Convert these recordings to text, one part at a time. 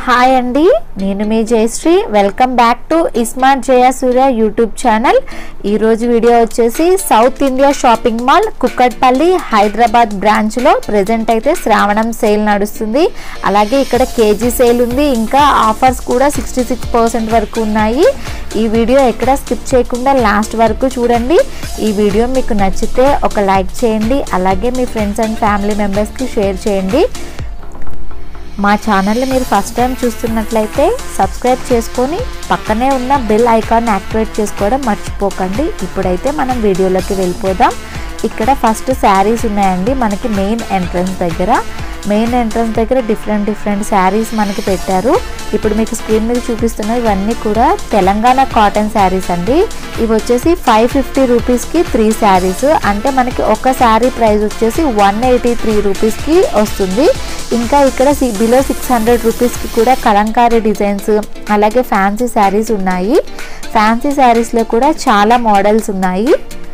hi అండి నేను మీ Jayashree welcome back to ismart Jaya Surya YouTube channel ఈరోజు వీడియో వచ్చేసి south India shopping mall Kukatpally Hyderabad బ్రాంచ్లో ప్రజెంట్ అయితే శ్రావణం సేల్ నడుస్తుంది అలాగే ఇక్కడ కేజీ సేల్ ఉంది ఇంకా ఆఫర్స్ కూడా సిక్స్టీ సిక్స్ పర్సెంట్ వరకు ఉన్నాయి ఈ వీడియో ఎక్కడ స్కిప్ చేయకుండా లాస్ట్ వరకు చూడండి ఈ వీడియో మీకు నచ్చితే ఒక లైక్ చేయండి అలాగే మీ ఫ్రెండ్స్ అండ్ ఫ్యామిలీ మెంబర్స్కి షేర్ చేయండి మా ఛానల్ని మీరు ఫస్ట్ టైం చూస్తున్నట్లయితే సబ్స్క్రైబ్ చేసుకొని పక్కనే ఉన్న బెల్ ఐకాన్ యాక్టివేట్ చేసుకోవడం మర్చిపోకండి ఇప్పుడైతే మనం వీడియోలోకి వెళ్ళిపోదాం ఇక్కడ ఫస్ట్ శారీస్ ఉన్నాయండి మనకి మెయిన్ ఎంట్రన్స్ దగ్గర మెయిన్ ఎంట్రన్స్ దగ్గర డిఫరెంట్ డిఫరెంట్ శారీస్ మనకి పెట్టారు ఇప్పుడు మీకు స్క్రీన్ మీద చూపిస్తున్న ఇవన్నీ కూడా తెలంగాణ కాటన్ శారీస్ అండి ఇవి వచ్చేసి ఫైవ్ ఫిఫ్టీ రూపీస్కి త్రీ శారీస్ అంటే మనకి ఒక శారీ ప్రైస్ వచ్చేసి వన్ ఎయిటీ త్రీ రూపీస్కి వస్తుంది ఇంకా ఇక్కడ బిలో సిక్స్ హండ్రెడ్ రూపీస్కి కూడా కలంకారీ డిజైన్స్ అలాగే ఫ్యాన్సీ శారీస్ ఉన్నాయి ఫ్యాన్సీ శారీస్లో కూడా చాలా మోడల్స్ ఉన్నాయి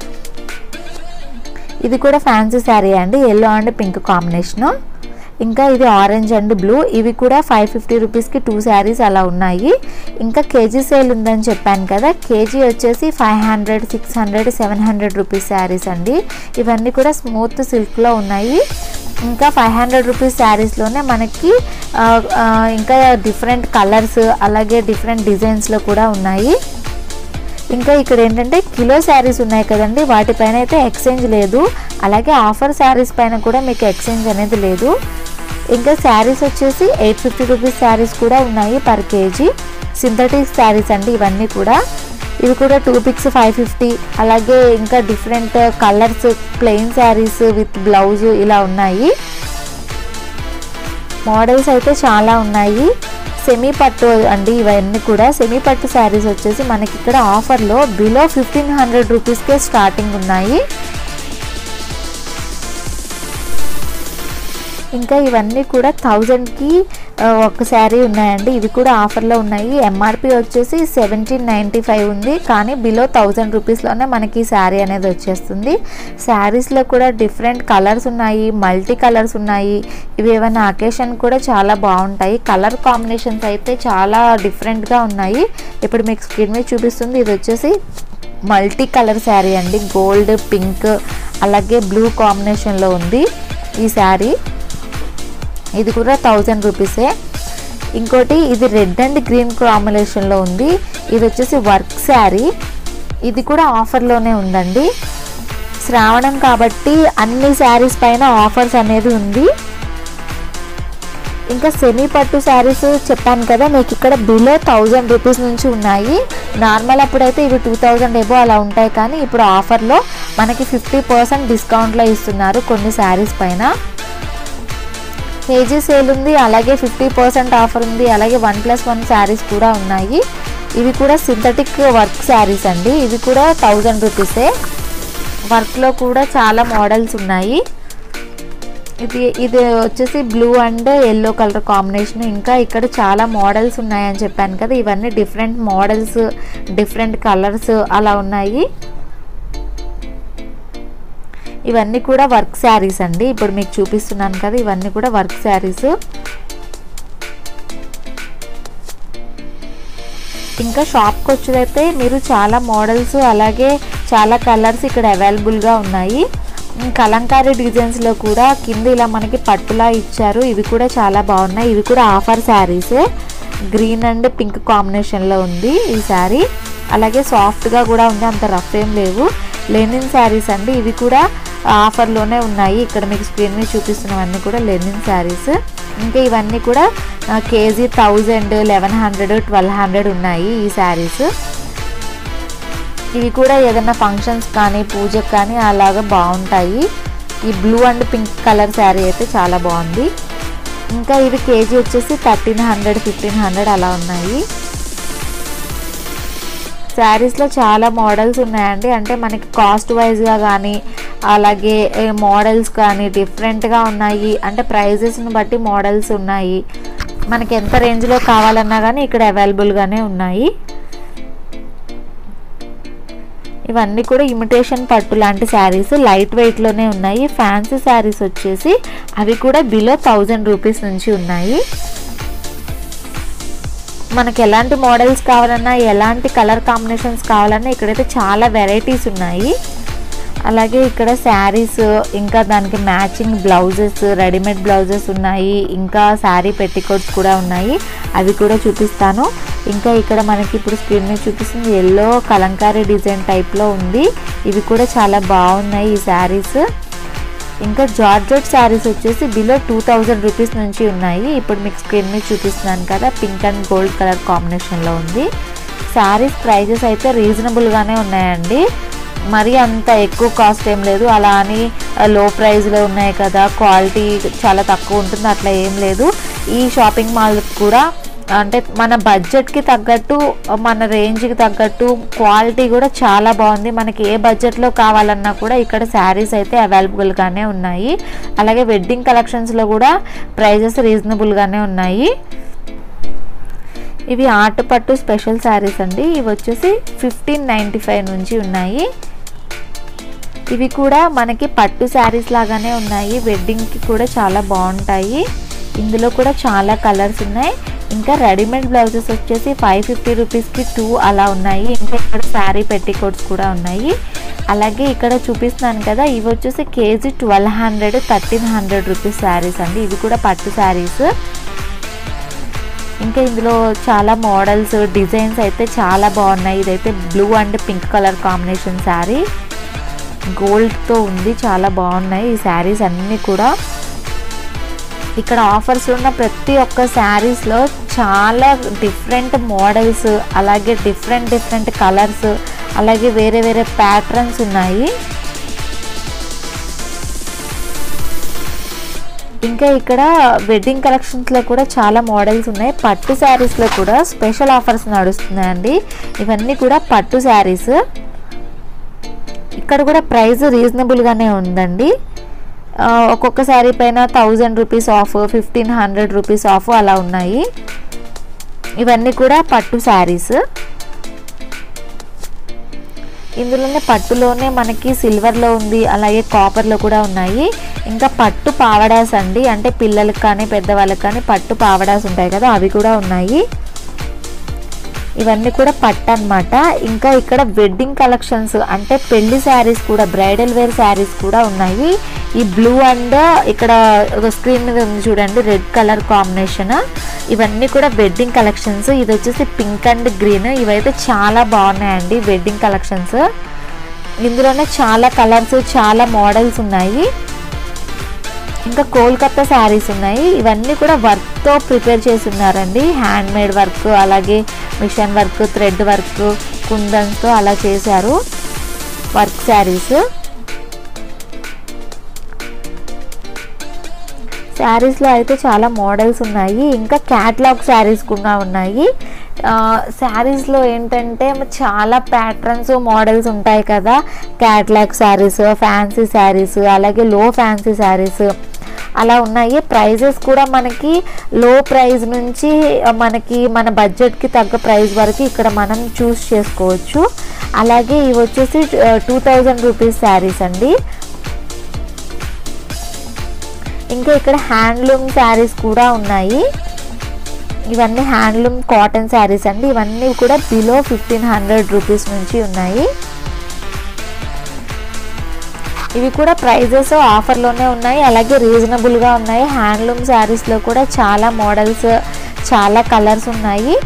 ఇది కూడా ఫ్యాన్సీ శారీ అండి ఎల్లో అండ్ పింక్ కాంబినేషను ఇంకా ఇది ఆరెంజ్ అండ్ బ్లూ ఇవి కూడా ఫైవ్ ఫిఫ్టీ రూపీస్కి టూ శారీస్ అలా ఉన్నాయి ఇంకా కేజీ సేల్ ఉందని చెప్పాను కదా కేజీ వచ్చేసి five hundred six hundred seven hundred rupees saris అండి ఇవన్నీ కూడా స్మూత్ సిల్క్లో ఉన్నాయి ఇంకా ఫైవ్ హండ్రెడ్ రూపీస్ శారీస్లోనే మనకి ఇంకా డిఫరెంట్ కలర్స్ అలాగే డిఫరెంట్ డిజైన్స్లో కూడా ఉన్నాయి ఇంకా ఇక్కడ ఏంటంటే కిలో శారీస్ ఉన్నాయి కదండి వాటిపైన అయితే ఎక్స్చేంజ్ లేదు అలాగే ఆఫర్ శారీస్ పైన కూడా మీకు ఎక్స్చేంజ్ అనేది లేదు ఇంకా శారీస్ వచ్చేసి ఎయిట్ ఫిఫ్టీ రూపీస్ శారీస్ కూడా ఉన్నాయి పర్ కేజీ సింథటిక్ శారీస్ అండి ఇవన్నీ కూడా ఇవి కూడా టూ పిక్స్ ఫైవ్ ఫిఫ్టీ అలాగే ఇంకా different colours plain saris with blouse ఇలా ఉన్నాయి మోడల్స్ అయితే చాలా ఉన్నాయి సెమీ పట్టు అండి ఇవన్నీ కూడా సెమీ పట్టు శారీస్ వచ్చేసి మనకి ఇక్కడ ఆఫర్లో బిలో ఫిఫ్టీన్ హండ్రెడ్ రూపీస్కే స్టార్టింగ్ ఉన్నాయి ఇంకా ఇవన్నీ కూడా థౌజండ్కి ఒక శారీ ఉన్నాయండి ఇవి కూడా ఆఫర్లో ఉన్నాయి ఎంఆర్పి వచ్చేసి సెవెంటీన్ నైంటీ ఫైవ్ ఉంది కానీ బిలో థౌజండ్ రూపీస్లోనే మనకి ఈ శారీ అనేది వచ్చేస్తుంది శారీస్లో కూడా డిఫరెంట్ కలర్స్ ఉన్నాయి మల్టీ కలర్స్ ఉన్నాయి ఇవి ఏమైనా అకేషన్ కూడా చాలా బాగుంటాయి కలర్ కాంబినేషన్స్ అయితే చాలా డిఫరెంట్గా ఉన్నాయి ఇప్పుడు మీకు స్క్రీన్ మీద చూపిస్తుంది ఇది వచ్చేసి మల్టీ కలర్ శారీ అండి గోల్డ్ పింక్ అలాగే బ్లూ కాంబినేషన్లో ఉంది ఈ శారీ ఇది కూడా థౌజండ్ రూపీసే ఇంకోటి ఇది రెడ్ అండ్ గ్రీన్ కాంబినేషన్లో ఉంది ఇది వచ్చేసి వర్క్ శారీ ఇది కూడా ఆఫర్లోనే ఉందండి శ్రావణం కాబట్టి అన్ని శారీస్ పైన ఆఫర్స్ అనేది ఉంది ఇంకా సెమీ పట్టు శారీస్ చెప్పాను కదా మీకు ఇక్కడ బిలో థౌజండ్ రూపీస్ నుంచి ఉన్నాయి నార్మల్ అప్పుడైతే ఇవి టూ థౌజండ్ ఏవో అలా ఉంటాయి కానీ ఇప్పుడు ఆఫర్లో మనకి ఫిఫ్టీ పర్సెంట్ డిస్కౌంట్లో ఇస్తున్నారు కొన్ని శారీస్ పైన కేజీ సేల్ ఉంది అలాగే ఫిఫ్టీ పర్సెంట్ ఆఫర్ ఉంది అలాగే వన్ ప్లస్ వన్ శారీస్ కూడా ఉన్నాయి ఇవి కూడా సింథటిక్ వర్క్ శారీస్ అండి ఇవి కూడా థౌజండ్ రూపీసే వర్క్లో కూడా చాలా మోడల్స్ ఉన్నాయి ఇది ఇది వచ్చేసి blue and yellow colour combination ఇంకా ఇక్కడ చాలా మోడల్స్ ఉన్నాయని చెప్పాను కదా ఇవన్నీ డిఫరెంట్ మోడల్స్ డిఫరెంట్ కలర్స్ అలా ఉన్నాయి ఇవన్నీ కూడా వర్క్ శారీస్ అండి ఇప్పుడు మీకు చూపిస్తున్నాను కదా ఇవన్నీ కూడా వర్క్ శారీస్ ఇంకా షాప్కి వచ్చేదైతే మీరు చాలా మోడల్స్ అలాగే చాలా కలర్స్ ఇక్కడ అవైలబుల్గా ఉన్నాయి కలంకారీ డిజైన్స్లో కూడా కింద ఇలా మనకి పట్టులా ఇచ్చారు ఇవి కూడా చాలా బాగున్నాయి ఇవి కూడా ఆఫర్ శారీసే గ్రీన్ అండ్ పింక్ కాంబినేషన్లో ఉంది ఈ శారీ అలాగే సాఫ్ట్గా కూడా ఉంది అంత రఫ్ ఏం లేవు లెనిన్ శారీస్ అండి ఇవి కూడా ఆఫర్లోనే ఉన్నాయి ఇక్కడ మీకు స్క్రీన్ మీద చూపిస్తున్నవన్నీ కూడా లెనిన్ శారీస్ ఇంకా ఇవన్నీ కూడా కేజీ thousand eleven hundred twelve hundred ఉన్నాయి ఈ శారీస్ ఇవి కూడా ఏదైనా ఫంక్షన్స్ కానీ పూజకు కానీ అలాగా బాగుంటాయి ఈ blue and pink colour sari అయితే చాలా బాగుంది ఇంకా ఇవి కేజీ వచ్చేసి థర్టీన్ హండ్రెడ్ ఫిఫ్టీన్ హండ్రెడ్ అలా ఉన్నాయి శారీస్లో చాలా మోడల్స్ ఉన్నాయండి అంటే మనకి కాస్ట్ వైజ్గా కానీ అలాగే మోడల్స్ కానీ డిఫరెంట్గా ఉన్నాయి అంటే ప్రైజెస్ని బట్టి మోడల్స్ ఉన్నాయి మనకి ఎంత రేంజ్లో కావాలన్నా కానీ ఇక్కడ అవైలబుల్గానే ఉన్నాయి ఇవన్నీ కూడా ఇమిటేషన్ పట్టు లాంటి శారీస్ లైట్ వెయిట్లోనే ఉన్నాయి ఫ్యాన్సీ శారీస్ వచ్చేసి అవి కూడా బిలో థౌజండ్ రూపీస్ నుంచి ఉన్నాయి మనకి ఎలాంటి మోడల్స్ కావాలన్నా ఎలాంటి కలర్ కాంబినేషన్స్ కావాలన్నా ఇక్కడైతే చాలా వెరైటీస్ ఉన్నాయి అలాగే ఇక్కడ శారీస్ ఇంకా దానికి మ్యాచింగ్ బ్లౌజెస్ రెడీమేడ్ బ్లౌజెస్ ఉన్నాయి ఇంకా శారీ పెట్టికోట్స్ కూడా ఉన్నాయి అవి కూడా చూపిస్తాను ఇంకా ఇక్కడ మనకి ఇప్పుడు స్క్రీన్ మీద చూపిస్తుంది ఎల్లో కలంకారీ డిజైన్ టైప్లో ఉంది ఇవి కూడా చాలా బాగున్నాయి ఈ శారీస్ ఇంకా జార్జెట్ శారీస్ వచ్చేసి బిలో టూ థౌజండ్ రూపీస్ నుంచి ఉన్నాయి ఇప్పుడు మీకు స్క్రీన్ మీద చూపిస్తున్నాను కదా పింక్ అండ్ గోల్డ్ కలర్ కాంబినేషన్లో ఉంది శారీస్ ప్రైజెస్ అయితే రీజనబుల్గానే ఉన్నాయండి మరీ అంత ఎక్కువ కాస్ట్ ఏం లేదు అలా అని లో ప్రైస్లో ఉన్నాయి కదా క్వాలిటీ చాలా తక్కువ ఉంటుంది అట్లా ఏం లేదు ఈ షాపింగ్ మాల్ కూడా అంటే మన బడ్జెట్కి తగ్గట్టు మన రేంజ్కి తగ్గట్టు క్వాలిటీ కూడా చాలా బాగుంది మనకి ఏ బడ్జెట్లో కావాలన్నా కూడా ఇక్కడ శారీస్ అయితే అవైలబుల్గానే ఉన్నాయి అలాగే వెడ్డింగ్ కలెక్షన్స్లో కూడా ప్రైజెస్ రీజనబుల్గానే ఉన్నాయి ఇవి ఆటపట్టు స్పెషల్ శారీస్ అండి ఇవి వచ్చేసి ఫిఫ్టీన్ నైంటీ ఫైవ్ నుంచి ఉన్నాయి ఇవి కూడా మనకి పట్టు శారీస్ లాగానే ఉన్నాయి వెడ్డింగ్కి కూడా చాలా బాగుంటాయి ఇందులో కూడా చాలా కలర్స్ ఉన్నాయి ఇంకా రెడీమేడ్ బ్లౌజెస్ వచ్చేసి ఫైవ్ ఫిఫ్టీ రూపీస్కి టూ అలా ఉన్నాయి ఇంకా ఇక్కడ శారీ పెట్టికోట్స్ కూడా ఉన్నాయి అలాగే ఇక్కడ చూపిస్తున్నాను కదా ఇవి వచ్చేసి కేజీ twelve hundred thirteen hundred rupees saris అండి ఇవి కూడా పట్టు శారీస్ ఇంకా ఇందులో చాలా మోడల్స్ డిజైన్స్ అయితే చాలా బాగున్నాయి ఇదైతే blue and pink colour combination sari గోల్డ్తో ఉంది చాలా బాగున్నాయి ఈ శారీస్ అన్నీ కూడా ఇక్కడ ఆఫర్స్ ఉన్న ప్రతి ఒక్క శారీస్లో చాలా డిఫరెంట్ మోడల్స్ అలాగే డిఫరెంట్ డిఫరెంట్ కలర్స్ అలాగే వేరే వేరే ప్యాటర్న్స్ ఉన్నాయి ఇంకా ఇక్కడ వెడ్డింగ్ కలెక్షన్స్లో కూడా చాలా మోడల్స్ ఉన్నాయి పట్టు శారీస్లో కూడా స్పెషల్ ఆఫర్స్ నడుస్తున్నాయండి ఇవన్నీ కూడా పట్టు శారీస్ ఇక్కడ కూడా ప్రైస్ రీజనబుల్గానే ఉందండి ఒక్కొక్క శారీ పైన thousand rupees off fifteen hundred rupees off అలా ఉన్నాయి ఇవన్నీ కూడా పట్టు శారీస్ ఇందులోనే పట్టులోనే మనకి సిల్వర్లో ఉంది అలాగే కాపర్లో కూడా ఉన్నాయి ఇంకా పట్టు పావడాస్ అండి అంటే పిల్లలకి కానీ పెద్దవాళ్ళకి కానీ పట్టు పావడాస్ ఉంటాయి కదా అవి కూడా ఉన్నాయి ఇవన్నీ కూడా పట్టు అనమాట ఇంకా ఇక్కడ వెడ్డింగ్ కలెక్షన్స్ అంటే పెళ్లి శారీస్ కూడా బ్రైడల్ వేర్ శారీస్ కూడా ఉన్నాయి ఈ బ్లూ అండ్ ఇక్కడ స్క్రీన్ మీద ఉంది చూడండి రెడ్ కలర్ కాంబినేషన్ ఇవన్నీ కూడా వెడ్డింగ్ కలెక్షన్స్ ఇది వచ్చేసి పింక్ అండ్ గ్రీన్ ఇవైతే చాలా బాగున్నాయండి వెడ్డింగ్ కలెక్షన్స్ ఇందులోనే చాలా కలర్స్ చాలా మోడల్స్ ఉన్నాయి ఇంకా కోల్కత్తా శారీస్ ఉన్నాయి ఇవన్నీ కూడా వర్క్తో ప్రిపేర్ చేసి ఉన్నారండి హ్యాండ్ మేడ్ వర్క్ అలాగే మిషన్ వర్క్ థ్రెడ్ వర్క్ కుందన్స్తో అలా చేశారు వర్క్ శారీస్ శారీస్లో అయితే చాలా మోడల్స్ ఉన్నాయి ఇంకా క్యాట్లాగ్ శారీస్ కూడా ఉన్నాయి శారీస్లో ఏంటంటే చాలా ప్యాటర్న్స్ మోడల్స్ ఉంటాయి కదా క్యాట్లాగ్ శారీస్ ఫ్యాన్సీ శారీస్ అలాగే లో ఫ్యాన్సీ శారీస్ అలా ఉన్నాయి ప్రైజెస్ కూడా మనకి లో ప్రైస్ నుంచి మనకి మన బడ్జెట్కి తగ్గ ప్రైస్ వరకు ఇక్కడ మనం చూస్ చేసుకోవచ్చు అలాగే ఇవి వచ్చేసి టూ థౌజండ్ రూపీస్ శారీస్ అండి ఇంకా ఇక్కడ హ్యాండ్లూమ్ శారీస్ కూడా ఉన్నాయి ఇవన్నీ హ్యాండ్లూమ్ కాటన్ శారీస్ అండి ఇవన్నీ కూడా బిలో ఫిఫ్టీన్ హండ్రెడ్ రూపీస్ నుంచి ఉన్నాయి ఇవి కూడా ప్రైజెస్ ఆఫర్లోనే ఉన్నాయి అలాగే రీజనబుల్గా ఉన్నాయి హ్యాండ్లూమ్ శారీస్లో కూడా చాలా మోడల్స్ చాలా కలర్స్ ఉన్నాయి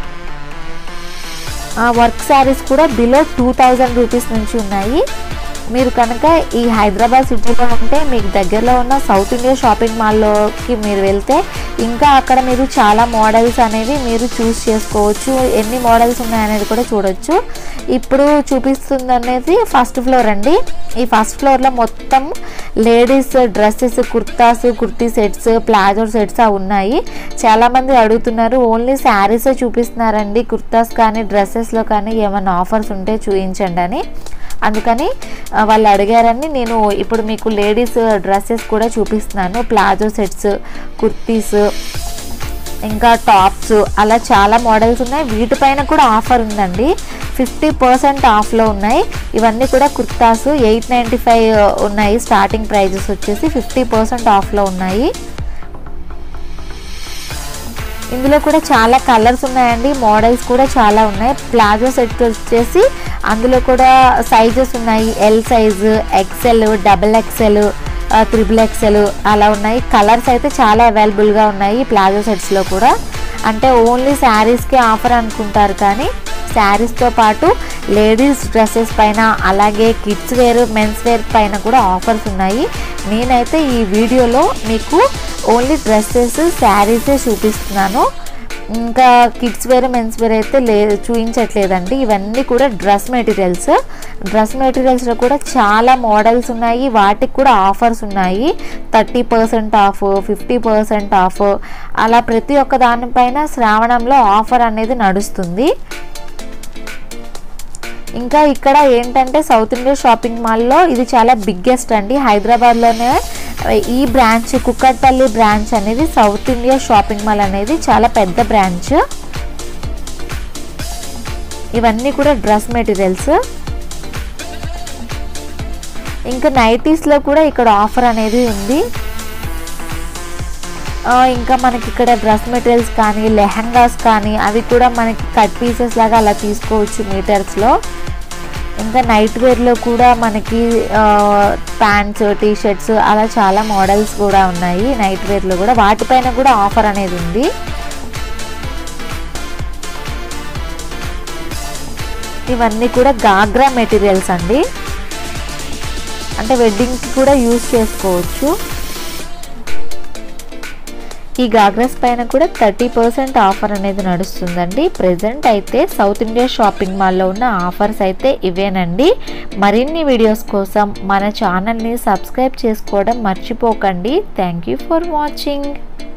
వర్క్ శారీస్ కూడా బిలో టూ థౌజండ్ రూపీస్ నుంచి ఉన్నాయి మీరు కనుక ఈ హైదరాబాద్ సిటీలో ఉంటే మీకు దగ్గరలో ఉన్న సౌత్ ఇండియా షాపింగ్ మాల్లోకి మీరు వెళ్తే ఇంకా అక్కడ మీరు చాలా మోడల్స్ అనేవి మీరు చూస్ చేసుకోవచ్చు ఎన్ని మోడల్స్ ఉన్నాయనేది కూడా చూడొచ్చు ఇప్పుడు చూపిస్తుంది అనేది ఫస్ట్ ఫ్లోర్ అండి ఈ ఫస్ట్ ఫ్లోర్లో మొత్తం ladies dresses kurtas kurti sets palazzo sets అవి ఉన్నాయి చాలామంది అడుగుతున్నారు ఓన్లీ శారీసే చూపిస్తున్నారండి కుర్తాస్ కానీ డ్రెస్సెస్లో కానీ ఏమైనా ఆఫర్స్ ఉంటే చూపించండి అని అందుకని వాళ్ళు అడిగారని నేను ఇప్పుడు మీకు లేడీస్ డ్రెస్సెస్ కూడా చూపిస్తున్నాను ప్లాజో సెట్స్ కుర్తీస్ ఇంకా టాప్స్ అలా చాలా మోడల్స్ ఉన్నాయి వీటిపైన కూడా ఆఫర్ ఉందండి ఫిఫ్టీ పర్సెంట్ ఆఫ్లో ఉన్నాయి ఇవన్నీ కూడా కుర్తాస్ ఎయిట్ నైంటీ ఫైవ్ ఉన్నాయి స్టార్టింగ్ ప్రైజెస్ వచ్చేసి ఫిఫ్టీ పర్సెంట్ ఆఫ్లో ఉన్నాయి ఇందులో కూడా చాలా కలర్స్ ఉన్నాయండి మోడల్స్ కూడా చాలా ఉన్నాయి ప్లాజో సెట్ వచ్చేసి అందులో కూడా సైజెస్ ఉన్నాయి L size XL double XL triple XL అలా ఉన్నాయి కలర్స్ అయితే చాలా అవైలబుల్గా ఉన్నాయి ప్లాజో సెట్స్లో కూడా అంటే ఓన్లీ శారీస్కి ఆఫర్ అనుకుంటారు కానీ శారీస్తో పాటు లేడీస్ డ్రెస్సెస్ పైన అలాగే కిడ్స్ వేర్ మెన్స్ వేర్ పైన కూడా ఆఫర్స్ ఉన్నాయి నేనైతే ఈ వీడియోలో మీకు ఓన్లీ డ్రెస్సెస్ శారీసే చూపిస్తున్నాను ఇంకా కిడ్స్ వేర్ మెన్స్ వేర్ అయితే లే చూపించట్లేదండి ఇవన్నీ కూడా డ్రెస్ మెటీరియల్స్ డ్రెస్ మెటీరియల్స్లో కూడా చాలా మోడల్స్ ఉన్నాయి వాటికి కూడా ఆఫర్స్ ఉన్నాయి thirty percent off fifty percent off అలా ప్రతి ఒక్క దానిపైన శ్రావణంలో ఆఫర్ అనేది నడుస్తుంది ఇంకా ఇక్కడ ఏంటంటే సౌత్ ఇండియా షాపింగ్ మాల్లో ఇది చాలా బిగ్గెస్ట్ అండి హైదరాబాద్లోనే ఈ బ్రాంచ్ కుక్కట్పల్లి బ్రాంచ్ అనేది సౌత్ ఇండియా షాపింగ్ మాల్ అనేది చాలా పెద్ద బ్రాంచ్ ఇవన్నీ కూడా డ్రెస్ మెటీరియల్స్ ఇంకా నైటీస్లో కూడా ఇక్కడ ఆఫర్ అనేది ఉంది ఇంకా మనకి ఇక్కడ డ్రెస్ మెటీరియల్స్ కానీ లెహంగాస్ కానీ అవి కూడా మనకి కట్ పీసెస్ లాగా అలా తీసుకోవచ్చు మీటర్స్లో ఇంకా నైట్ వేర్లో కూడా మనకి ప్యాంట్స్ టీ షర్ట్స్ అలా చాలా మోడల్స్ కూడా ఉన్నాయి నైట్ వేర్లో కూడా వాటిపైన కూడా ఆఫర్ అనేది ఉంది ఇవన్నీ కూడా గాగ్రా మెటీరియల్స్ అండి అంటే వెడ్డింగ్కి కూడా యూజ్ చేసుకోవచ్చు ఈ గాగ్రాస్ పైన కూడా థర్టీ పర్సెంట్ ఆఫర్ అనేది నడుస్తుందండి ప్రజెంట్ అయితే సౌత్ ఇండియా షాపింగ్ మాల్లో ఉన్న ఆఫర్స్ అయితే ఇవేనండి మరిన్ని వీడియోస్ కోసం మన ఛానల్ని సబ్స్క్రైబ్ చేసుకోవడం మర్చిపోకండి థ్యాంక్ యూ ఫర్ వాచింగ్